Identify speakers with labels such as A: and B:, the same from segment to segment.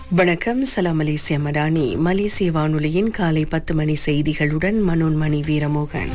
A: வணக்கம் சலாம் மலேசிய மடானி மலேசிய வானொலியின் காலை பத்து மணி செய்திகளுடன் மனோன்மணி வீரமோகன்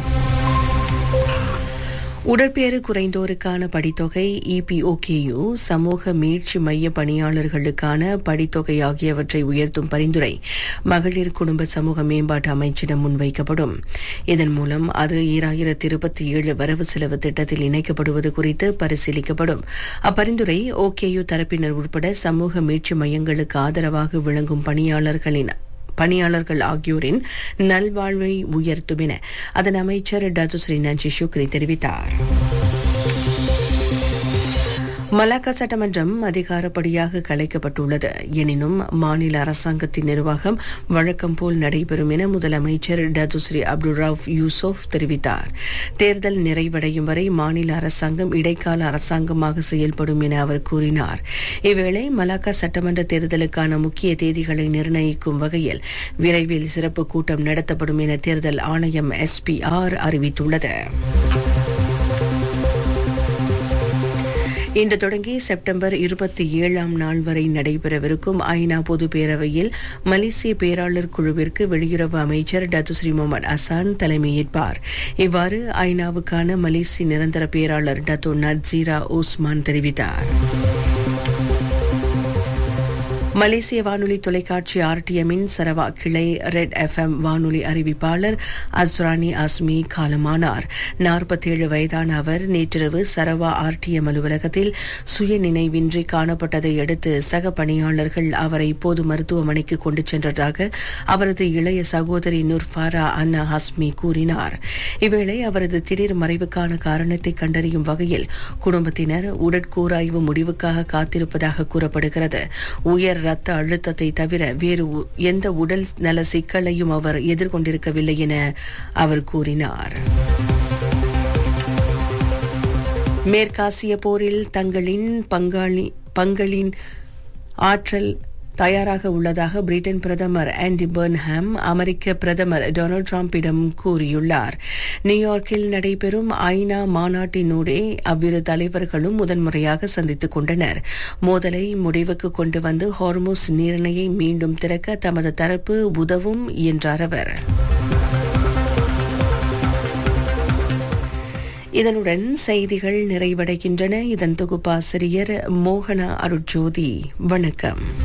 A: உடற்பேறு குறைந்தோருக்கான படித்தொகை இபிஓகேயு சமூக மீட்சி மைய பணியாளர்களுக்கான படித்தொகை ஆகியவற்றை உயர்த்தும் பரிந்துரை மகளிர் குடும்ப சமூக மேம்பாட்டு அமைச்சிடம் முன்வைக்கப்படும் இதன் மூலம் அது ஈராயிரத்தி இருபத்தி ஏழு வரவு செலவு திட்டத்தில் இணைக்கப்படுவது குறித்து பரிசீலிக்கப்படும் அப்பரிந்துரை ஓகேயு தரப்பினர் உட்பட சமூக மீட்சி மையங்களுக்கு ஆதரவாக விளங்கும் பணியாளர்களின் பணியாளர்கள் ஆகியோரின் நல்வாழ்வை உயர்த்தும் என அதன் அமைச்சர் டத்துஸ்ரீ நன்சி சுக்ரி தெரிவித்தார் மலாக்கா சட்டமன்றம் அதிகாரப்படியாக கலைக்கப்பட்டுள்ளது எனினும் மாநில அரசாங்கத்தின் நிர்வாகம் வழக்கம் போல் நடைபெறும் என முதலமைச்சர் டத்துஸ்ரீ அப்துல் ரவுப் யூசுப் தெரிவித்தார் தேர்தல் நிறைவடையும் வரை மாநில அரசாங்கம் இடைக்கால அரசாங்கமாக செயல்படும் என அவர் கூறினார் இவ்வேளை மலாக்கா சட்டமன்ற தேர்தலுக்கான முக்கிய தேதிகளை நிர்ணயிக்கும் வகையில் விரைவில் சிறப்பு கூட்டம் நடத்தப்படும் என தேர்தல் ஆணையம் எஸ்பிஆர் அறிவித்துள்ளது இன்று தொடங்கி செப்டம்பர் இருபத்தி ஏழாம் நாள் வரை நடைபெறவிருக்கும் ஐநா பொது பேரவையில் மலேசிய பேராளர் குழுவிற்கு வெளியுறவு அமைச்சர் டத்துஸ்ரீ முகமது அசான் தலைமையேற்பார் இவ்வாறு ஐநாவுக்கான மலேசிய நிரந்தர பேராளர் டத்து நட்சீரா ஓஸ்மான் தெரிவித்தார் மலேசிய வானொலி தொலைக்காட்சி ஆர்டிஎம்மின் சரவா கிளை ரெட் எஃப்எம் வானொலி அறிவிப்பாளர் அஸ்ரானி அஸ்மி காலமானார் நாற்பத்தேழு வயதான அவர் நேற்றிரவு சரவா ஆர்டிஎம் அலுவலகத்தில் சுய நினைவின்றி காணப்பட்டதை அடுத்து சக பணியாளர்கள் அவரை பொது மருத்துவமனைக்கு கொண்டு சென்றதாக அவரது இளைய சகோதரி நுர்ஃபாரா அன்னா ஹஸ்மி கூறினார் இவ்வேளை அவரது திடீர் மறைவுக்கான காரணத்தை கண்டறியும் வகையில் குடும்பத்தினர் உடற்கூராய்வு முடிவுக்காக காத்திருப்பதாக கூறப்படுகிறது உயர் ரத்த அழுத்தத்தை தவிர வேறு எந்த உடல் நல சிக்கலையும் அவர் எதிர்கொண்டிருக்கவில்லை என அவர் கூறினார் மேற்காசிய போரில் தங்களின் பங்காளி பங்களின் ஆற்றல் தயாராக உள்ளதாக பிரிட்டன் பிரதமர் ஆண்டி பர்ன்ஹாம் அமெரிக்க பிரதமர் டொனால்டு டிரம்பிடம் கூறியுள்ளார் நியூயார்க்கில் நடைபெறும் ஐநா மாநாட்டினூடே அவ்விரு தலைவர்களும் முதன்முறையாக சந்தித்துக் கொண்டனர் மோதலை முடிவுக்கு கொண்டு வந்து ஹார்மோஸ் நீரிணையை மீண்டும் திறக்க தமது தரப்பு உதவும் என்றார் அவர் இதனுடன் செய்திகள் நிறைவடைகின்றன இதன் தொகுப்பாசிரியர் மோகனா அருட்ஜோதி வணக்கம்